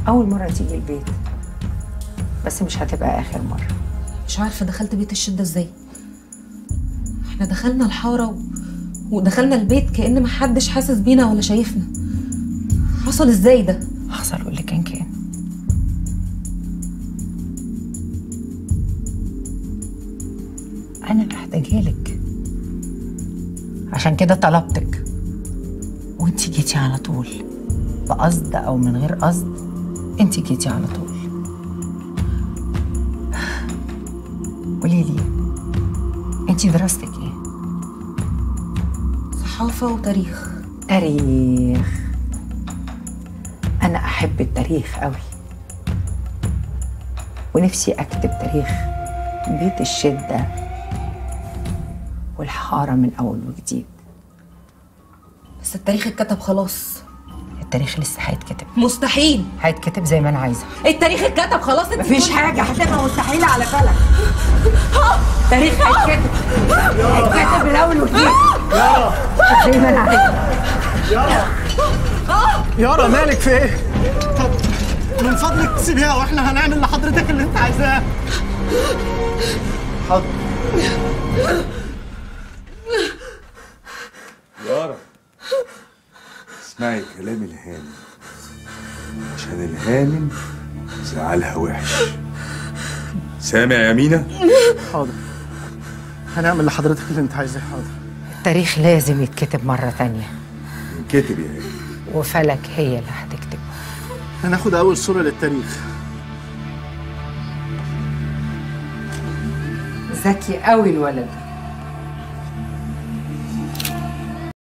أول مرة تيجي البيت بس مش هتبقى آخر مرة مش عارفه دخلت بيت الشده ازاي احنا دخلنا الحاره و... ودخلنا البيت كأن محدش حاسس بينا ولا شايفنا حصل ازاي ده حصل واللي كان كان أنا محتاجالك عشان كده طلبتك وانتي جيتي على طول بقصد أو من غير قصد انتي جيتي على طول قولي لي انتي دراستك ايه؟ صحافه وتاريخ تاريخ أنا أحب التاريخ أوي ونفسي أكتب تاريخ بيت الشدة والحارة من أول وجديد بس التاريخ اتكتب خلاص التاريخ لسه هيتكتب مستحيل هيتكتب زي ما أنا عايزة التاريخ اتكتب خلاص انت مفيش بتقولي- حاجة هتبقى مستحيلة على بالك التاريخ هيتكتب هيتكتب من أول وجديد زي ما أنا عايزة يارا مالك في ايه؟ طب من فضلك سيبيها واحنا هنعمل لحضرتك اللي انت عايزاه حاضر يارا اسمعي كلام الهانم عشان الهانم زعلها وحش سامع يا مينا؟ حاضر هنعمل لحضرتك اللي انت عايزاه حاضر التاريخ لازم يتكتب مرة تانية كتب يا هانم وفلك هي اللي هتكتبه هناخد اول صورة للتاريخ ذكي قوي الولد ده